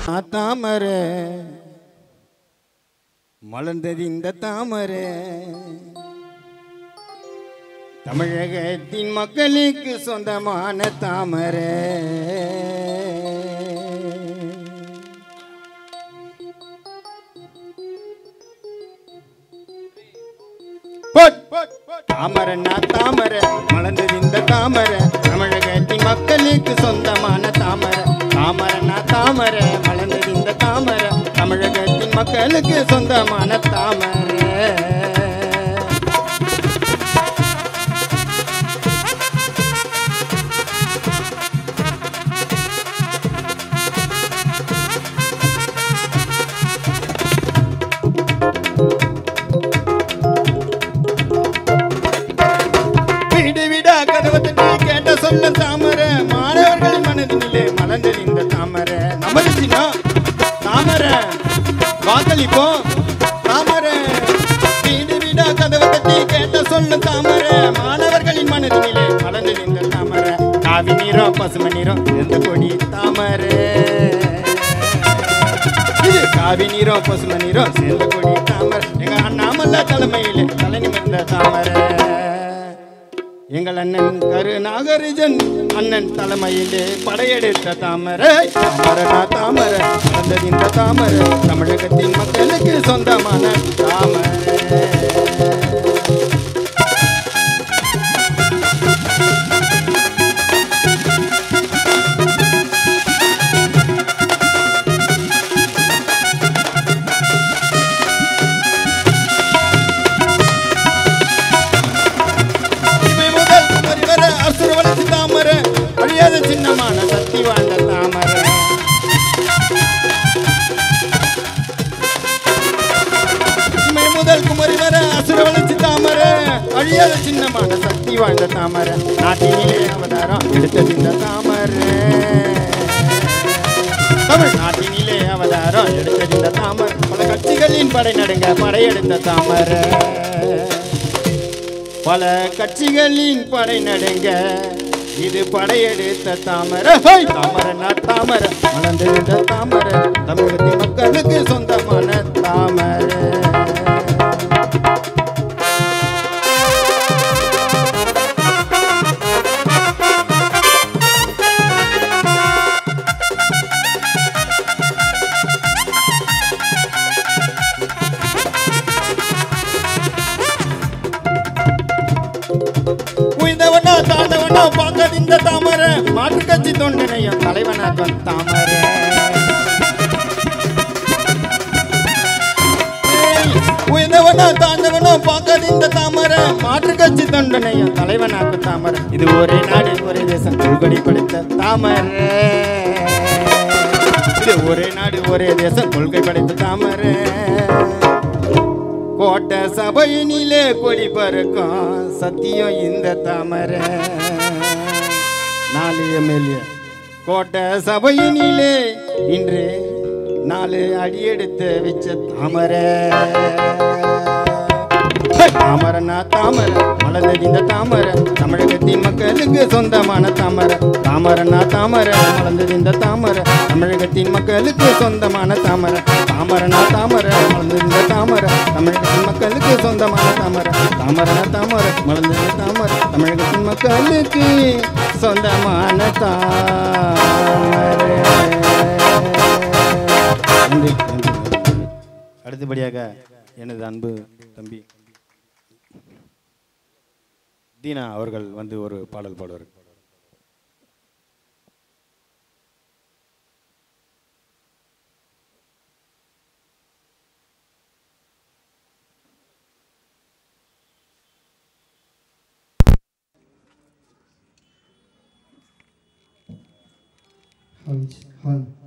தாமரை மலர்ந்தது இந்த தாமரை தமிழகத்தின் மக்களுக்கு சொந்தமான தாமரை போட், போட், போட். தாமரைன்னா தாமரை மலர்ந்தது இந்த தாமரை தமிழகத்தின் மக்களுக்கு சொந்தமான தாமரை தாமரைன்னா தாமரை மலர்ந்தது இந்த தாமரை தமிழகத்தின் மக்களுக்கு சொந்தமான தாமரை வீடு வீடா கதவை தட்டி கேட்ட சொல்ல தாமரை மாணவர்களின் மனதினிலே மலர்ந்தது இந்த தாமரை நமது சின்னம் தாமரை வாக்களிப்போம் தாமரை வீடு வீடா கதவை தட்டி கேட்ட சொல்ல தாமரை மாணவர்களின் மனதினிலே மலர்ந்தது இந்த தாமரை காவி நீரம் பசுமை நீரம் எந்த கொடி தாமரை இது காவி நீரோ பசுமை நீரோ சேர்ந்த கொடி தாமரை எங்க அண்ணாமல்ல தலைமையிலே தலை நிமிர்ந்த தாமரை எங்கள் அண்ணன் கருநாகரிஜன் அண்ணன் தலைமையிலே படையெடுத்த தாமரை தாமரனா தாமரை வந்தது இந்த தாமரை தமிழகத்தின் மக்களுக்கு சொந்தமான தாமரை இவை முதல் குமரி வர அசுர வளர்ச்சி தாமரை அழியாத சின்னமான சக்தி வாழ்ந்த தாமரை இமை முதல் குமரி வர அசுர வளர்ச்சி தாமரை அழியாத சின்னமான சக்தி வாழ்ந்த தாமரை நாட்டினிலே அவதாரம் எடுத்தது இந்த தாமரை தமிழ் நாட்டினிலே அவதாரம் எடுத்தது இந்த தாமரை பல கட்சிகளின் படை நடுங்க படையெடுத்த தாமரை பல கட்சிகளின் படை நடுங்க இது படையெடுத்த தாமரை ஹோய்! தாமரைனா தாமரை மலர்ந்திருந்த தாமரை தமிழகத்தின் மக்களுக்கு சொந்தமான தாமரை உய்தவனா தாண்டவனா பார்க்காத இந்த தாமரை மாற்று கட்சி தொண்டனையும் தலைவனாக தாமரை ஏய், உய்தவனா தாண்டவனா பார்க்காத இந்த தாமரை மாற்று கட்சி தொண்டனையும் தலைவனாக தாமரை இது ஒரே நாடு ஒரே தேசம் கொள்கொடி படைத்த தாமரை இது ஒரே நாடு ஒரே தேசம் கொள்கை படைத்த தாமரை கோட்டை சபையினிலே கொடி பறக்கும் சத்தியம் இந்த தாமரை நாலு எம்எல்ஏ கோட்டை சபையினிலே இன்று நாலு அடியெடுத்து வச்ச தாமரை ஹே! தாமரைனா தாமரை மலர்ந்தது இந்த தாமரை தமிழகத்தின் மக்களுக்கு சொந்தமான தாமரை தாமரைனா தாமரை மலர்ந்தது இந்த தாமரை தமிழகத்தின் மக்களுக்கு சொந்தமான தாமரை தாமரைனா தாமரை மலர்ந்தது இந்த தாமரை தமிழகத்தின் மக்களுக்கு சொந்தமான தாமரை தாமரைனா தாமரை மலர்ந்தது இந்த தாமரை தமிழகத்தின் மக்களுக்கு சொந்தமான தாமரை நன்றி நன்றி நன்றி. அடுத்தபடியாக எனது அன்பு தம்பி தீனா அவர்கள் வந்து ஒரு பாடல் பாடுவார் Hal, hal.